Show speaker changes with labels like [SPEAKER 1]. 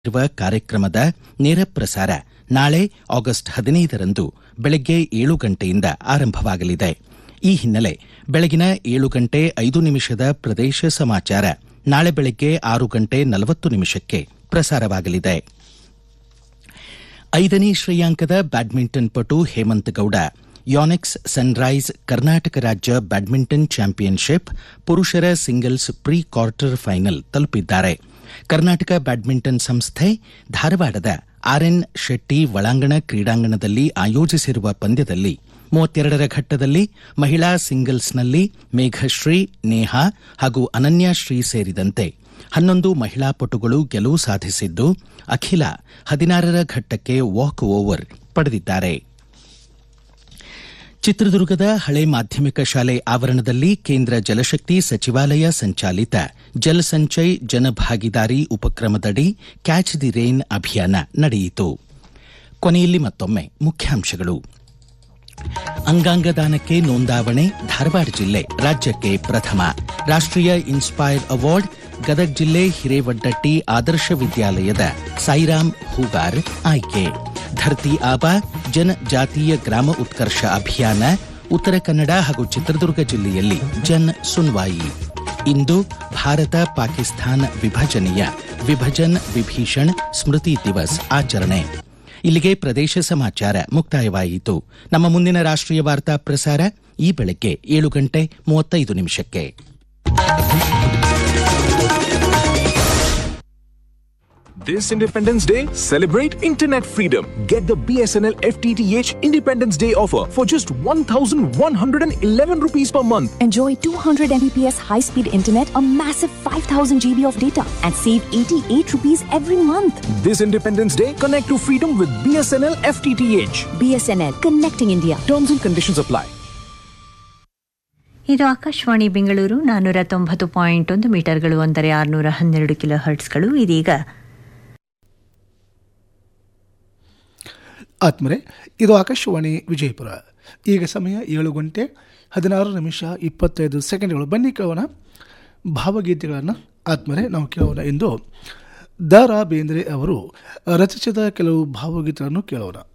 [SPEAKER 1] ಇರುವ ಕಾರ್ಯಕ್ರಮದ ನೇರ ಪ್ರಸಾರ ನಾಳೆ ಆಗಸ್ಟ್ ಹದಿನೈದರಂದು ಬೆಳಗ್ಗೆ ಏಳು ಗಂಟೆಯಿಂದ ಆರಂಭವಾಗಲಿದೆ ಈ ಹಿನ್ನೆಲೆ ಬೆಳಗಿನ ಏಳು ಗಂಟೆ ಐದು ನಿಮಿಷದ ಪ್ರದೇಶ ಸಮಾಚಾರ ನಾಳೆ ಬೆಳಗ್ಗೆ ಆರು ಗಂಟೆ ನಲವತ್ತು ನಿಮಿಷಕ್ಕೆ ಪ್ರಸಾರವಾಗಲಿದೆ ಐದನೇ ಶ್ರೇಯಾಂಕದ ಬ್ಯಾಡ್ಮಿಂಟನ್ ಪಟು ಹೇಮಂತ್ ಗೌಡ ಯಾನೆಕ್ಸ್ ಸನ್ರೈಸ್ ಕರ್ನಾಟಕ ರಾಜ್ಯ ಬ್ಯಾಡ್ಮಿಂಟನ್ ಚಾಂಪಿಯನ್ಶಿಪ್ ಪುರುಷರ ಸಿಂಗಲ್ಸ್ ಪ್ರೀ ಕ್ವಾರ್ಟರ್ ಫೈನಲ್ ತಲುಪಿದ್ದಾರೆ ಕರ್ನಾಟಕ ಬ್ಯಾಡ್ಮಿಂಟನ್ ಸಂಸ್ಥೆ ಧಾರವಾಡದ ಆರ್ಎನ್ ಶೆಟ್ಟಿ ಒಳಾಂಗಣ ಕ್ರೀಡಾಂಗಣದಲ್ಲಿ ಆಯೋಜಿಸಿರುವ ಪಂದ್ಯದಲ್ಲಿ ಮೂವತ್ತೆರಡರ ಘಟ್ಟದಲ್ಲಿ ಮಹಿಳಾ ಸಿಂಗಲ್ಸ್ನಲ್ಲಿ ಮೇಘಶ್ರೀ ನೇಹಾ ಹಾಗೂ ಅನನ್ಯಾಶ್ರೀ ಸೇರಿದಂತೆ ಹನ್ನೊಂದು ಮಹಿಳಾ ಪಟುಗಳು ಗೆಲುವು ಸಾಧಿಸಿದ್ದು ಅಖಿಲ ಹದಿನಾರರ ಘಟ್ಟಕ್ಕೆ ವಾಕ್ ಓವರ್ ಪಡೆದಿದ್ದಾರೆ ಚಿತ್ರದುರ್ಗದ ಹಳೆ ಮಾಧ್ಯಮಿಕ ಶಾಲೆ ಆವರಣದಲ್ಲಿ ಕೇಂದ್ರ ಜಲಶಕ್ತಿ ಸಚಿವಾಲಯ ಸಂಚಾಲಿತ ಜಲ್ ಸಂಚಯ್ ಜನಭಾಗಿದಾರಿ ಉಪಕ್ರಮದಡಿ ಕ್ಯಾಚ್ ದಿ ರೇನ್ ಅಭಿಯಾನ ನಡೆಯಿತು ಕೊನೆಯಲ್ಲಿ ಮತ್ತೊಮ್ಮೆ ಮುಖ್ಯಾಂಶಗಳು ಅಂಗಾಂಗ ದಾನಕ್ಕೆ ನೋಂದಾವಣೆ ಧಾರವಾಡ ಜಿಲ್ಲೆ ರಾಜ್ಯಕ್ಕೆ ಪ್ರಥಮ ರಾಷ್ಟ್ರೀಯ ಇನ್ಸ್ಪೈರ್ ಅವಾರ್ಡ್ ಗದಗ ಜಿಲ್ಲೆ ಹಿರೇವಡ್ಡಟ್ಟಿ ಆದರ್ಶ ವಿದ್ಯಾಲಯದ ಸಾಯಿರಾಮ್ ಹೂಗಾರ್ ಆಯ್ಕೆ ಧರ್ತಿ ಆಬಾ ಜನಜಾತೀಯ ಗ್ರಾಮ ಉತ್ಕರ್ಷ ಅಭಿಯಾನ ಉತ್ತರ ಕನ್ನಡ ಹಾಗೂ ಚಿತ್ರದುರ್ಗ ಜಿಲ್ಲೆಯಲ್ಲಿ ಜನ್ ಸುನ್ವಾಯಿ ಇಂದು ಭಾರತ ಪಾಕಿಸ್ತಾನ ವಿಭಜನೆಯ ವಿಭಜನ್ ವಿಭೀಷಣ್ ಸ್ಮೃತಿ ದಿವಸ್ ಆಚರಣೆ ಇಲ್ಲಿಗೆ ಪ್ರದೇಶ ಸಮಾಚಾರ ಮುಕ್ತಾಯವಾಯಿತು ನಮ್ಮ ಮುಂದಿನ ರಾಷ್ಟ್ರೀಯ ವಾರ್ತಾ ಪ್ರಸಾರ ಈ ಬೆಳಗ್ಗೆ ಏಳು ಗಂಟೆ ಮೂವತ್ತೈದು ನಿಮಿಷಕ್ಕೆ
[SPEAKER 2] This Independence Day, celebrate internet freedom. Get the BSNL FTTH Independence Day offer for just 1111 rupees per month.
[SPEAKER 3] Enjoy 200 Mbps high-speed internet, a massive 5000 GB of data, and save 88 rupees every month.
[SPEAKER 2] This Independence Day, connect to freedom with BSNL FTTH.
[SPEAKER 3] BSNL, connecting India.
[SPEAKER 2] Terms and conditions apply.
[SPEAKER 4] ಇದು ಆಕಾಶವಾಣಿ ಬೆಂಗಳೂರು ನಾನ್ನೂರ ತೊಂಬತ್ತು point ಒಂದು ಮೀಟರ್ಗಳು ಅಂದರೆ ಆರುನೂರ ಹನ್ನೆರಡು kilo ಹರ್ಟ್ಸ್ಗಳು ಇದೀಗ
[SPEAKER 5] ಆತ್ಮರೆ ಇದು ಆಕಾಶವಾಣಿ ವಿಜಯಪುರ ಈಗ ಸಮಯ ಏಳು ಗಂಟೆ ಹದಿನಾರು ನಿಮಿಷ ಇಪ್ಪತ್ತೈದು ಸೆಕೆಂಡ್ಗಳು ಬನ್ನಿ ಕೇಳೋಣ ಭಾವಗೀತೆಗಳನ್ನು ಆತ್ಮರೆ ನಾವು ಕೇಳೋಣ ಎಂದು ದ ರಾ ಬೇಂದ್ರೆ ಅವರು ರಚಿಸಿದ ಕೆಲವು ಭಾವಗೀತೆಗಳನ್ನು ಕೇಳೋಣ